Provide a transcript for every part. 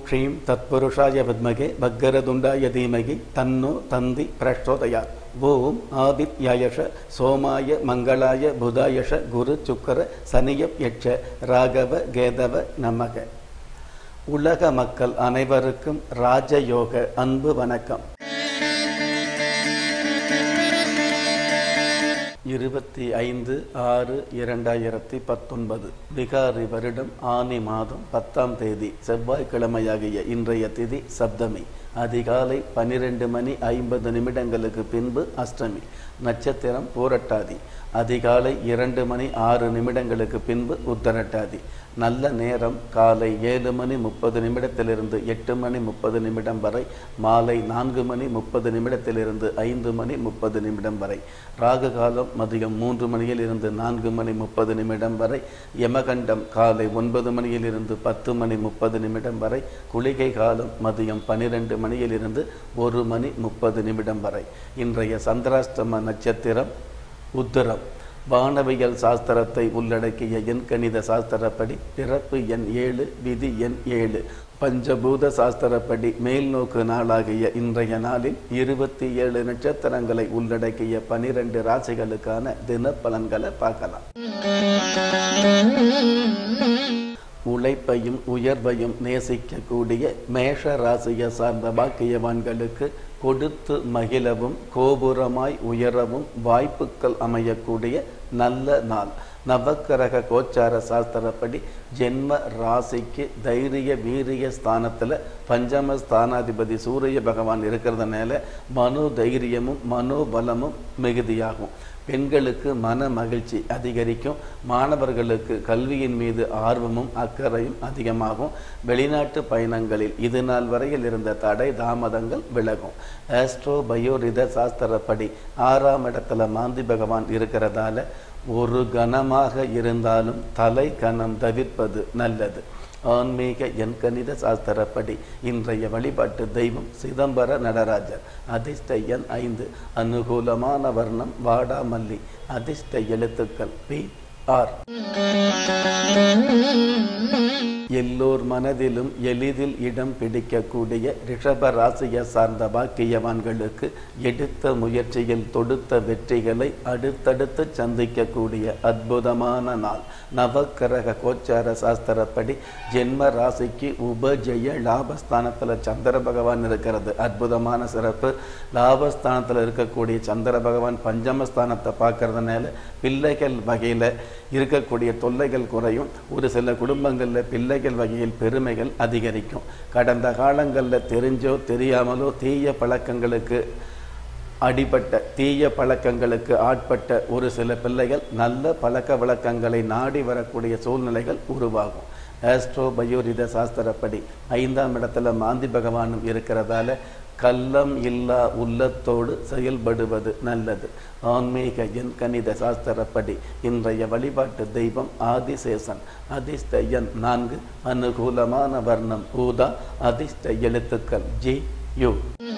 ஸ்ரீம் தத்புருஷாய வித்மகே பக்கரதுண்டாய தீமகி தன்னோ தந்தி பிரச்சோதயாத் ஓம் ஆதித்யாயஷ சோமாய மங்களாய புதாயஷ குரு சுக்கர சனியப் யட்ச ராகவ கேதவ நமக உலக மக்கள் அனைவருக்கும் ராஜயோக அன்பு வணக்கம் இருபத்தி ஐந்து ஆறு இரண்டாயிரத்தி பத்தொன்பது விகாரி வருடம் ஆனி மாதம் பத்தாம் தேதி செவ்வாய்க்கிழமையாகிய இன்றைய திதி சப்தமி அதிகாலை பனிரெண்டு மணி ஐம்பது நிமிடங்களுக்கு பின்பு அஷ்டமி நட்சத்திரம் பூரட்டாதி அதிகாலை இரண்டு மணி ஆறு நிமிடங்களுக்கு பின்பு உத்தரட்டாதி நல்ல நேரம் காலை ஏழு மணி முப்பது நிமிடத்திலிருந்து எட்டு மணி முப்பது நிமிடம் வரை மாலை நான்கு மணி முப்பது நிமிடத்திலிருந்து ஐந்து மணி முப்பது நிமிடம் வரை ராகு காலம் மதியம் மூன்று மணியில் இருந்து நான்கு மணி முப்பது நிமிடம் வரை யமகண்டம் காலை ஒன்பது மணியில் இருந்து பத்து மணி முப்பது நிமிடம் வரை குளிகை காலம் மதியம் பனிரெண்டு மணியிலிருந்து ஒரு மணி முப்பது நிமிடம் வரை இன்றைய சந்திராஷ்டம நட்சத்திரம் உத்திரம் வானவியல் சாஸ்திரத்தை உள்ளடக்கிய எண் கணித சாஸ்திரப்படி பிறப்பு எண் ஏழு விதி எண் ஏழு பஞ்சபூத சாஸ்திரப்படி மேல்நோக்கு நாளாகிய இன்றைய நாளில் இருபத்தி ஏழு நட்சத்திரங்களை உள்ளடக்கிய பனிரெண்டு ராசிகளுக்கான தினப்பலன்களை பார்க்கலாம் உழைப்பையும் உயர்வையும் நேசிக்கக்கூடிய மேஷ ராசியை சார்ந்த பாக்கியவான்களுக்கு கொடுத்து மகிழவும் கோபுரமாய் உயரவும் வாய்ப்புகள் அமையக்கூடிய நல்ல நாள் நவக்கிரக கோச்சார சாஸ்திரப்படி ஜென்ம ராசிக்கு தைரிய வீரிய ஸ்தானத்தில் பஞ்சம ஸ்தானாதிபதி சூரிய பகவான் இருக்கிறதுனால மனோ தைரியமும் மனோபலமும் மிகுதியாகும் பெண்களுக்கு மன மகிழ்ச்சி அதிகரிக்கும் மாணவர்களுக்கு கல்வியின் மீது ஆர்வமும் அக்கறையும் அதிகமாகும் வெளிநாட்டு பயணங்களில் இது நாள் வரையில் இருந்த தடை தாமதங்கள் விலகும் ஆஸ்ட்ரோ பயோரித சாஸ்திரப்படி ஆறாம் இடத்துல மாந்தி பகவான் இருக்கிறதால ஒரு கணமாக இருந்தாலும் தலை கணம் தவிர்ப்பது நல்லது ஆன்மீக எண் கணித சாஸ்திரப்படி இன்றைய வழிபாட்டு தெய்வம் சிதம்பர நடராஜர் அதிர்ஷ்ட எண் ஐந்து அனுகூலமான வர்ணம் வாடாமல்லி அதிர்ஷ்ட எழுத்துக்கள் பி ஆர் எல்லோர் மனதிலும் எளிதில் இடம் பிடிக்கக்கூடிய ரிஷப ராசியை சார்ந்த பாக்கியவான்களுக்கு எடுத்த முயற்சியில் தொடுத்த வெற்றிகளை அடுத்தடுத்து சந்திக்கக்கூடிய அற்புதமான நாள் நவக்கிரக கோச்சார சாஸ்திரப்படி ஜென்ம ராசிக்கு உபஜய லாபஸ்தானத்தில் சந்திர பகவான் இருக்கிறது அற்புதமான சிறப்பு லாபஸ்தானத்தில் இருக்கக்கூடிய சந்திர பகவான் பஞ்சமஸ்தானத்தை பார்க்கறதுனால பிள்ளைகள் வகையில் இருக்கக்கூடிய தொல்லைகள் குறையும் ஒரு சில குடும்பங்களில் பிள்ளைகள் வகையில் பெருமைகள் அதிகரிக்கும் கடந்த காலங்களில் தெரிஞ்சோ தெரியாமலோ தீய பழக்கங்களுக்கு அடிபட்ட தீய பழக்கங்களுக்கு ஆட்பட்ட ஒரு சில பிள்ளைகள் நல்ல பழக்க வழக்கங்களை நாடி வரக்கூடிய சூழ்நிலைகள் உருவாகும் ஆஸ்ட்ரோ பயோரித சாஸ்திரப்படி ஐந்தாம் இடத்துல மாந்தி பகவானும் இருக்கிறதால கள்ளம் இல்லா உள்ளத்தோடு செயல்படுவது நல்லது ஆன்மீக எண் கணித சாஸ்திரப்படி இன்றைய வழிபாட்டு தெய்வம் ஆதிசேஷன் அதிர்ஷ்ட எண் நான்கு அனுகூலமான வர்ணம் ஊதா அதிர்ஷ்ட எழுத்துக்கள் ஜி யு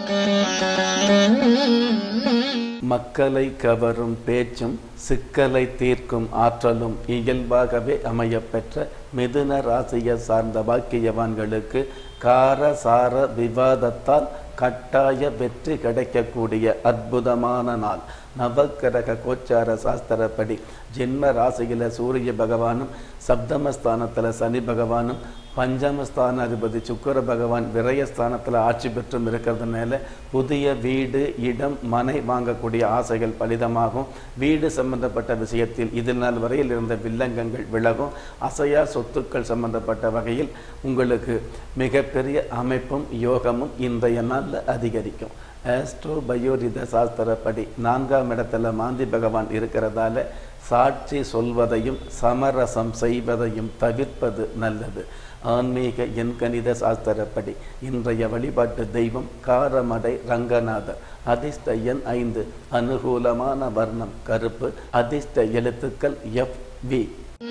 மக்களை கவரும் பேச்சும் சிக்கலை தீர்க்கும் ஆற்றலும் இயல்பாகவே அமையப்பெற்ற மிதுன ராசியை சார்ந்த பாக்கியவான்களுக்கு காரசார விவாதத்தால் கட்டாய வெற்றி கிடைக்கக்கூடிய அற்புதமான நாள் நவக்கிரக கோச்சார சாஸ்திரப்படி ஜென்ம ராசியில் சூரிய பகவானும் சப்தமஸ்தானத்தில் சனி பகவானும் பஞ்சமஸ்தானாதிபதி சுக்கர பகவான் விரயஸ்தானத்தில் ஆட்சி பெற்றும் இருக்கிறதுனால புதிய வீடு இடம் மனை வாங்கக்கூடிய ஆசைகள் பலிதமாகும் வீடு சம்பந்தப்பட்ட விஷயத்தில் இது நாள் வரையில் இருந்த வில்லங்கங்கள் விலகும் அசையா சொத்துக்கள் சம்பந்தப்பட்ட வகையில் உங்களுக்கு மிகப்பெரிய அமைப்பும் யோகமும் இன்றைய நாளில் அதிகரிக்கும் ஆஸ்ட்ரோ பயோரித சாஸ்திரப்படி நான்காம் இடத்துல மாந்தி பகவான் இருக்கிறதால சாட்சி சொல்வதையும் சமரசம் செய்வதையும் தவிர்ப்பது நல்லது ஆன்மீக எண்கணித சாஸ்திரப்படி இன்றைய வழிபாட்டு தெய்வம் காரமடை ரங்கநாதர் அதிர்ஷ்ட எண் ஐந்து அனுகூலமான வர்ணம் கருப்பு அதிர்ஷ்ட எழுத்துக்கள் எஃப் வி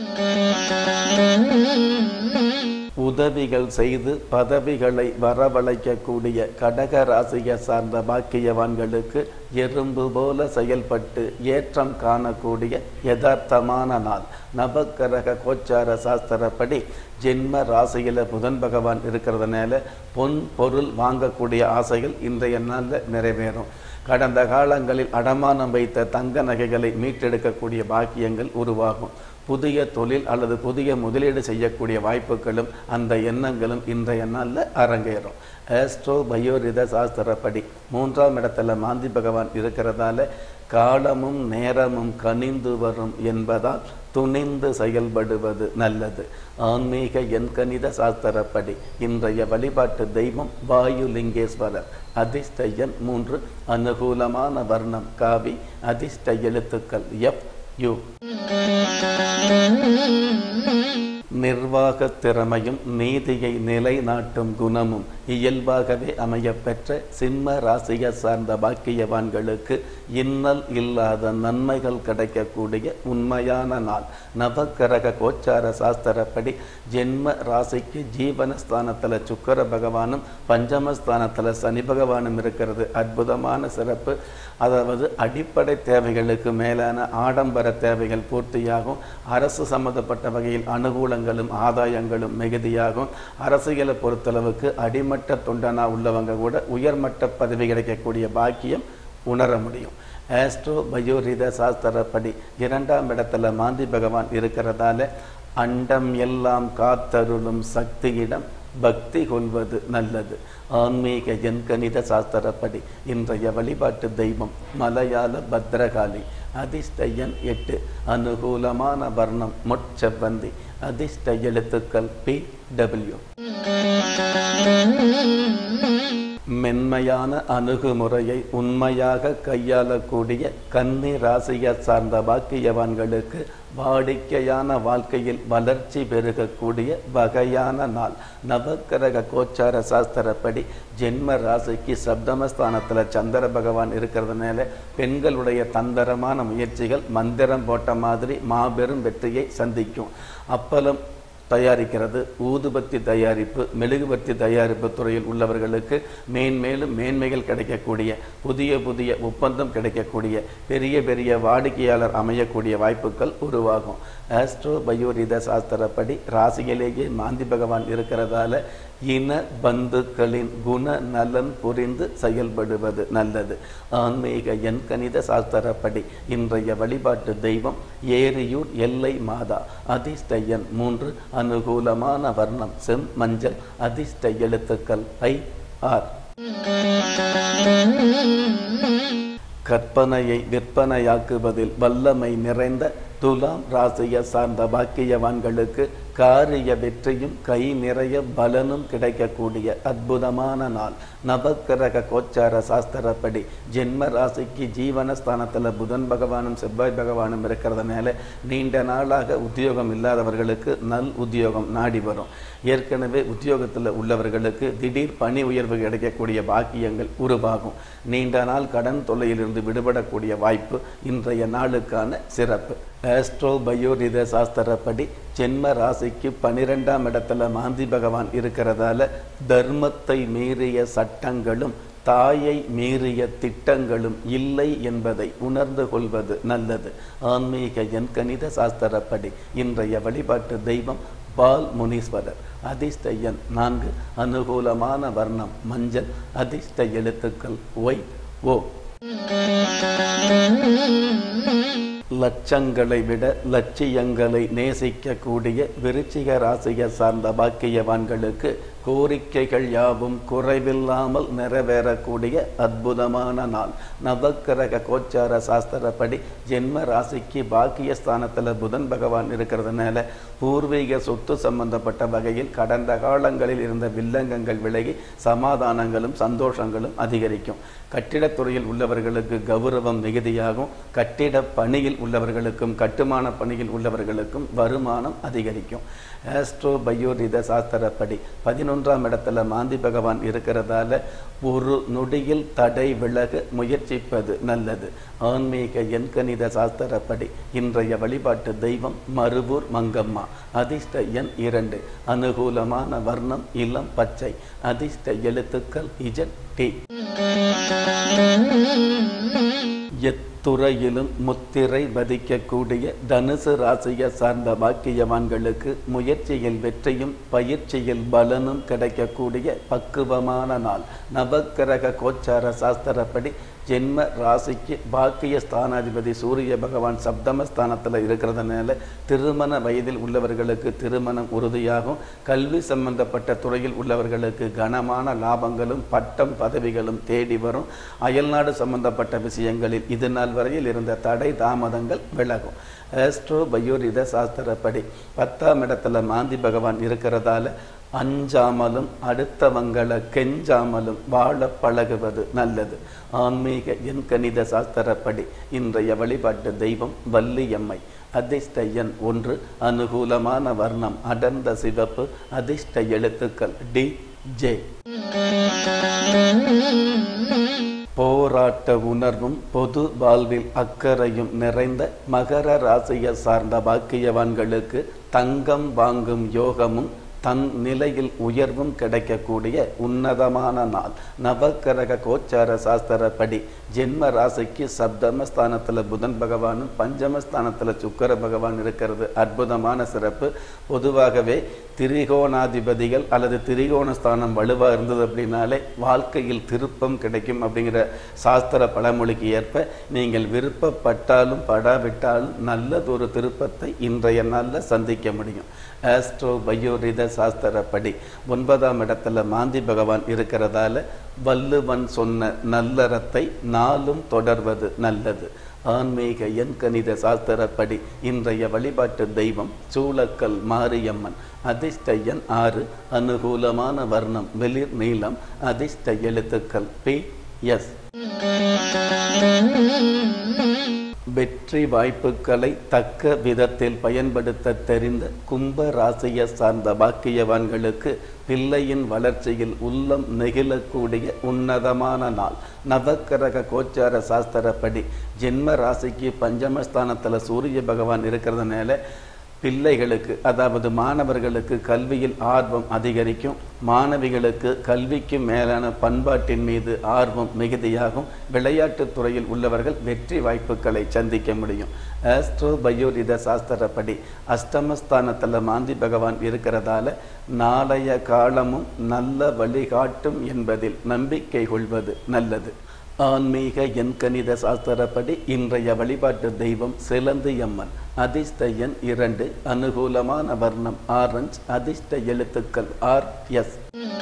உதவிகள் செய்து பதவிகளை வரவழைக்கக்கூடிய கடக ராசியை சார்ந்த பாக்கியவான்களுக்கு எறும்பு போல செயல்பட்டு ஏற்றம் காணக்கூடிய யதார்த்தமான நாள் நவக்கிரக கோச்சார சாஸ்திரப்படி ஜென்ம ராசியில் புதன் பகவான் இருக்கிறதுனால பொன் பொருள் வாங்கக்கூடிய ஆசைகள் இன்றைய நாளில் நிறைவேறும் கடந்த காலங்களில் அடமானம் வைத்த தங்க நகைகளை மீட்டெடுக்கக்கூடிய பாக்கியங்கள் உருவாகும் புதிய தொழில் அல்லது புதிய முதலீடு செய்யக்கூடிய வாய்ப்புகளும் அந்த எண்ணங்களும் இன்றைய நாளில் அரங்கேறும் ஆஸ்ட்ரோ பயோரித சாஸ்திரப்படி மூன்றாம் இடத்துல மாந்தி பகவான் இருக்கிறதால காலமும் நேரமும் கனிந்து வரும் என்பதால் துணிந்து செயல்படுவது நல்லது ஆன்மீக எண்கணித சாஸ்திரப்படி இன்றைய வழிபாட்டு தெய்வம் வாயுலிங்கேஸ்வரர் அதிர்ஷ்ட எண் மூன்று அனுகூலமான வர்ணம் காவி அதிர்ஷ்ட எழுத்துக்கள் எஃப் யு நிர்வாக திறமையும் நீதியை நிலைநாட்டும் குணமும் இயல்பாகவே அமையப்பெற்ற சிம்ம ராசியை சார்ந்த பாக்கியவான்களுக்கு இன்னல் இல்லாத நன்மைகள் கிடைக்கக்கூடிய உண்மையான நாள் நவக்கிரக கோச்சார சாஸ்திரப்படி ஜென்ம ராசிக்கு ஜீவனஸ்தானத்தில் சுக்கர பகவானும் பஞ்சமஸ்தானத்தில் சனி பகவானும் இருக்கிறது அற்புதமான சிறப்பு அதாவது அடிப்படை தேவைகளுக்கு மேலான ஆடம்பர தேவைகள் பூர்த்தியாகும் அரசு சம்பந்தப்பட்ட வகையில் அனுகூலங்களும் ஆதாயங்களும் மிகுதியாகும் அரசியலை பொறுத்தளவுக்கு அடிமட்ட தொண்டனா உள்ளவங்க கூட உயர்மட்ட பதவி கிடைக்கக்கூடிய பாக்கியம் உணர முடியும் ஆஸ்ட்ரோ பயோரித சாஸ்திரப்படி இரண்டாம் இடத்துல மாந்தி பகவான் இருக்கிறதால அண்டம் எல்லாம் காத்தருளும் சக்தியிடம் பக்தி கொள்வது நல்லது ஆன்மீக எண்கணித சாஸ்திரப்படி இன்றைய வழிபாட்டு தெய்வம் மலையாள பத்ரகாளி அதிர்ஷ்ட எண் எட்டு அனுகூலமான வர்ணம் முட்செவ்வந்தி அதிர்ஷ்ட எழுத்துக்கள் பி டபிள்யூ மென்மையான அணுகுமுறையை உண்மையாக கையாளக்கூடிய கன்னி ராசியை சார்ந்த பாக்கியவான்களுக்கு வாடிக்கையான வாழ்க்கையில் வளர்ச்சி பெருகக்கூடிய வகையான நாள் நவக்கிரக கோச்சார சாஸ்திரப்படி ஜென்ம ராசிக்கு சப்தமஸ்தானத்தில் சந்திர பகவான் இருக்கிறதுனால பெண்களுடைய தந்திரமான முயற்சிகள் மந்திரம் போட்ட மாதிரி மாபெரும் வெற்றியை சந்திக்கும் அப்பலம் தயாரிக்கிறது ஊதுபத்தி தயாரிப்பு மெழுகுபத்தி தயாரிப்பு துறையில் உள்ளவர்களுக்கு மேன்மேலும் மேன்மைகள் கிடைக்கக்கூடிய புதிய புதிய ஒப்பந்தம் கிடைக்கக்கூடிய பெரிய பெரிய வாடிக்கையாளர் அமையக்கூடிய வாய்ப்புகள் உருவாகும் ஆஸ்ட்ரோ பயோரித சாஸ்திரப்படி ராசியிலேயே மாந்தி பகவான் இருக்கிறதால இன பந்துக்களின் குண நலன் புரிந்து செயல்படுவது நல்லது ஆன்மீக எண்கணித சாஸ்திரப்படி இன்றைய வழிபாட்டு தெய்வம் ஏரியூர் எல்லை மாதா அதிர்ஷ்ட எண் மூன்று அனுகூலமான வர்ணம் செம் மஞ்சள் அதிர்ஷ்ட எழுத்துக்கள் ஐ ஆர் கற்பனையை விற்பனையாக்குவதில் வல்லமை நிறைந்த துலாம் ராசியை சார்ந்த பாக்கியவான்களுக்கு காரிய வெற்றியும் கை நிறைய பலனும் கிடைக்கக்கூடிய அற்புதமான நாள் நவக்கிரக கோச்சார சாஸ்திரப்படி ஜென்ம ராசிக்கு ஜீவனஸ்தானத்தில் புதன் பகவானும் செவ்வாய் பகவானும் இருக்கிறதுனால நீண்ட நாளாக உத்தியோகம் இல்லாதவர்களுக்கு நல் உத்தியோகம் நாடி வரும் ஏற்கனவே உத்தியோகத்தில் உள்ளவர்களுக்கு திடீர் பணி உயர்வு கிடைக்கக்கூடிய பாக்கியங்கள் உருவாகும் நீண்ட நாள் கடன் தொல்லையிலிருந்து விடுபடக்கூடிய வாய்ப்பு இன்றைய நாளுக்கான சிறப்பு ஆஸ்ட்ரோ பயோரித சாஸ்திரப்படி ஜென்ம ராசிக்கு பனிரெண்டாம் இடத்துல மாந்தி பகவான் இருக்கிறதால தர்மத்தை மீறிய சட்டங்களும் தாயை மீறிய திட்டங்களும் இல்லை என்பதை உணர்ந்து கொள்வது நல்லது ஆன்மீக எண்கணித சாஸ்திரப்படி இன்றைய வழிபாட்டு தெய்வம் பால் முனீஸ்வரர் அதிர்ஷ்ட எண் நான்கு அனுகூலமான வர்ணம் மஞ்சள் அதிர்ஷ்ட எழுத்துக்கள் ஒய் ஓ லட்சங்களை விட லட்சியங்களை நேசிக்கக்கூடிய விருச்சிக ராசியை சார்ந்த பாக்கியவான்களுக்கு கோரிக்கைகள் யாவும் குறைவில்லாமல் நிறைவேறக்கூடிய அற்புதமான நாள் நவக்கிரக கோச்சார சாஸ்திரப்படி ஜென்ம ராசிக்கு பாக்கியஸ்தானத்தில் புதன் பகவான் இருக்கிறதுனால பூர்வீக சொத்து சம்பந்தப்பட்ட வகையில் கடந்த காலங்களில் இருந்த வில்லங்கங்கள் விலகி சமாதானங்களும் சந்தோஷங்களும் அதிகரிக்கும் கட்டிடத்துறையில் உள்ளவர்களுக்கு கௌரவம் மிகுதியாகும் கட்டிட பணியில் உள்ளவர்களுக்கும் கட்டுமான பணியில் உள்ளவர்களுக்கும் வருமானம் அதிகரிக்கும் ஆஸ்ட்ரோ பயோரித சாஸ்திரப்படி பதினொன்று பதினொன்றாம் இடத்துல மாந்தி பகவான் இருக்கிறதால ஒரு நொடியில் தடை விலக முயற்சிப்பது நல்லது ஆன்மீக எண்கணித சாஸ்திரப்படி இன்றைய வழிபாட்டு தெய்வம் மருவூர் மங்கம்மா அதிர்ஷ்ட எண் இரண்டு அனுகூலமான வர்ணம் இளம் பச்சை அதிர்ஷ்ட எழுத்துக்கள் இஜட் டி எத்துறையிலும் முத்திரை பதிக்கக்கூடிய தனுசு ராசியை சார்ந்த பாக்கியவான்களுக்கு முயற்சியில் வெற்றியும் பயிற்சியில் பலனும் கிடைக்கக்கூடிய பக்குவமான நாள் நவக்கிரக கோச்சார சாஸ்திரப்படி ஜென்ம ராசிக்கு பாக்கிய ஸ்தானாதிபதி சூரிய பகவான் சப்தம ஸ்தானத்தில் இருக்கிறதுனால திருமண வயதில் உள்ளவர்களுக்கு திருமணம் உறுதியாகும் கல்வி சம்பந்தப்பட்ட துறையில் உள்ளவர்களுக்கு கனமான லாபங்களும் பட்டம் பதவிகளும் தேடி வரும் அயல்நாடு சம்பந்தப்பட்ட விஷயங்களில் இது நாள் வரையில் இருந்த தடை தாமதங்கள் விலகும் ஆஸ்ட்ரோ பயோரித சாஸ்திரப்படி பத்தாம் இடத்துல மாந்தி பகவான் இருக்கிறதால அஞ்சாமலும் அடுத்தவங்களை கெஞ்சாமலும் வாழ பழகுவது நல்லது ஆன்மீக எண்கணித சாஸ்திரப்படி இன்றைய வழிபாட்டு தெய்வம் வள்ளியம்மை அதிர்ஷ்ட எண் ஒன்று அனுகூலமான வர்ணம் அடர்ந்த சிவப்பு அதிர்ஷ்ட எழுத்துக்கள் டி ஜே போராட்ட உணர்வும் பொது வாழ்வில் அக்கறையும் நிறைந்த மகர ராசியை சார்ந்த பாக்கியவான்களுக்கு தங்கம் வாங்கும் யோகமும் தன் நிலையில் உயர்வும் கிடைக்கக்கூடிய உன்னதமான நாள் நவக்கிரக கோச்சார சாஸ்திரப்படி ஜென்ம ராசிக்கு சப்தமஸ்தானத்தில் புதன் பகவானும் பஞ்சமஸ்தானத்தில் சுக்கர பகவான் இருக்கிறது அற்புதமான சிறப்பு பொதுவாகவே திரிகோணாதிபதிகள் அல்லது திரிகோண ஸ்தானம் வலுவாக இருந்தது அப்படின்னாலே வாழ்க்கையில் திருப்பம் கிடைக்கும் அப்படிங்கிற சாஸ்திர பழமொழிக்கு ஏற்ப நீங்கள் விருப்பப்பட்டாலும் படாவிட்டாலும் நல்லதொரு திருப்பத்தை இன்றைய நாளில் சந்திக்க முடியும் ஆஸ்ட்ரோ பயோரித சாஸ்திரப்படி ஒன்பதாம் இடத்துல மாந்தி பகவான் இருக்கிறதால வள்ளுவன் சொன்ன நல்லறத்தை நாளும் தொடர்வது நல்லது ஆன்மீக எண்கணித சாஸ்திரப்படி இன்றைய வழிபாட்டு தெய்வம் சூளக்கல் மாரியம்மன் அதிர்ஷ்ட எண் ஆறு அனுகூலமான வர்ணம் வெளிர் நீளம் அதிர்ஷ்ட எழுத்துக்கள் பி எஸ் வெற்றி வாய்ப்புகளை தக்க விதத்தில் பயன்படுத்த தெரிந்த கும்ப ராசியை சார்ந்த பாக்கியவான்களுக்கு பிள்ளையின் வளர்ச்சியில் உள்ளம் நெகிழக்கூடிய உன்னதமான நாள் நவக்கிரக கோச்சார சாஸ்திரப்படி ஜென்ம ராசிக்கு பஞ்சமஸ்தானத்தில் சூரிய பகவான் இருக்கிறதுனால பிள்ளைகளுக்கு அதாவது மாணவர்களுக்கு கல்வியில் ஆர்வம் அதிகரிக்கும் மாணவிகளுக்கு கல்விக்கு மேலான பண்பாட்டின் மீது ஆர்வம் மிகுதியாகும் விளையாட்டுத் துறையில் உள்ளவர்கள் வெற்றி வாய்ப்புகளை சந்திக்க முடியும் ஆஸ்ட்ரோ பயோரித சாஸ்திரப்படி அஷ்டமஸ்தானத்தில் மாந்தி பகவான் இருக்கிறதால நாளைய காலமும் நல்ல வழிகாட்டும் என்பதில் நம்பிக்கை கொள்வது நல்லது ஆன்மீக எண்கணித சாஸ்திரப்படி இன்றைய வழிபாட்டு தெய்வம் சிலந்து அம்மன் அதிர்ஷ்ட எண் இரண்டு அனுகூலமான வர்ணம் ஆரஞ்ச் அதிர்ஷ்ட எழுத்துக்கள் ஆர் எஸ்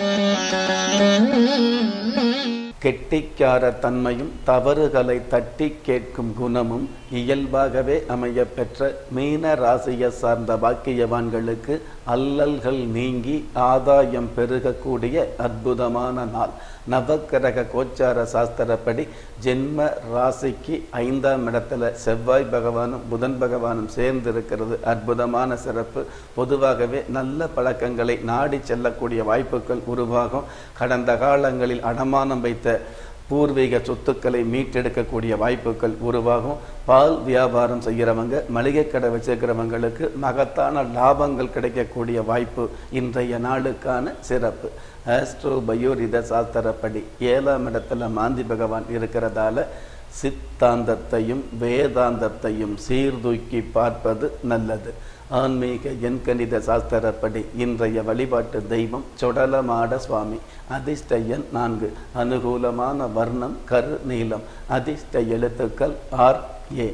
கெட்டிக்கார தன்மையும் தவறுகளை தட்டி கேட்கும் குணமும் இயல்பாகவே அமைய பெற்ற மீன ராசியை சார்ந்த பாக்கியவான்களுக்கு அல்லல்கள் நீங்கி ஆதாயம் பெருகக்கூடிய அற்புதமான நாள் நவக்கிரக கோச்சார சாஸ்திரப்படி ஜென்ம ராசிக்கு ஐந்தாம் இடத்துல செவ்வாய் பகவானும் புதன் பகவானும் சேர்ந்து இருக்கிறது அற்புதமான சிறப்பு பொதுவாகவே நல்ல பழக்கங்களை நாடி செல்லக்கூடிய வாய்ப்புகள் உருவாகும் கடந்த காலங்களில் அடமானம் வைத்த பூர்வீக சொத்துக்களை மீட்டெடுக்கக்கூடிய வாய்ப்புகள் உருவாகும் பால் வியாபாரம் செய்கிறவங்க மளிகை கடை வச்சிருக்கிறவங்களுக்கு மகத்தான லாபங்கள் கிடைக்கக்கூடிய வாய்ப்பு இன்றைய நாளுக்கான சிறப்பு ஆஸ்ட்ரோ பயோரித சாஸ்திரப்படி ஏழாம் இடத்துல மாந்தி பகவான் இருக்கிறதால சித்தாந்தத்தையும் வேதாந்தத்தையும் சீர்தூக்கி பார்ப்பது நல்லது ஆன்மீக எண்கணித சாஸ்திரப்படி இன்றைய வழிபாட்டு தெய்வம் சொடலமாட சுவாமி அதிர்ஷ்ட எண் நான்கு அனுகூலமான வர்ணம் கரு நீளம் அதிர்ஷ்ட எழுத்துக்கள் ஆர் ஏ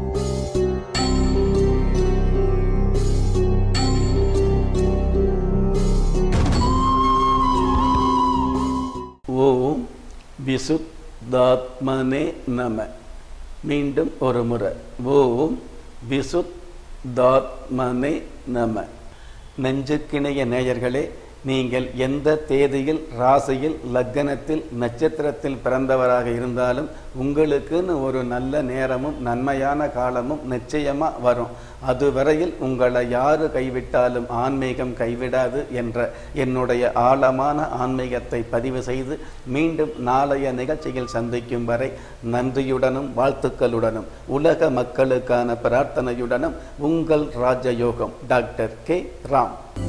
ஓம் விசுத்தாத்மனே நம மீண்டும் ஒரு முறை ஓம் விசுத் தாத்மனே நம நெஞ்சுக்கிணைய நேயர்களே நீங்கள் எந்த தேதியில் ராசியில் லக்கணத்தில் நட்சத்திரத்தில் பிறந்தவராக இருந்தாலும் உங்களுக்குன்னு ஒரு நல்ல நேரமும் நன்மையான காலமும் நிச்சயமா வரும் அதுவரையில் உங்களை யாரு கைவிட்டாலும் ஆன்மீகம் கைவிடாது என்ற என்னுடைய ஆழமான ஆன்மீகத்தை பதிவு செய்து மீண்டும் நாளைய நிகழ்ச்சியில் சந்திக்கும் வரை நன்றியுடனும் வாழ்த்துக்களுடனும் உலக மக்களுக்கான பிரார்த்தனையுடனும் உங்கள் ராஜயோகம் டாக்டர் கே ராம்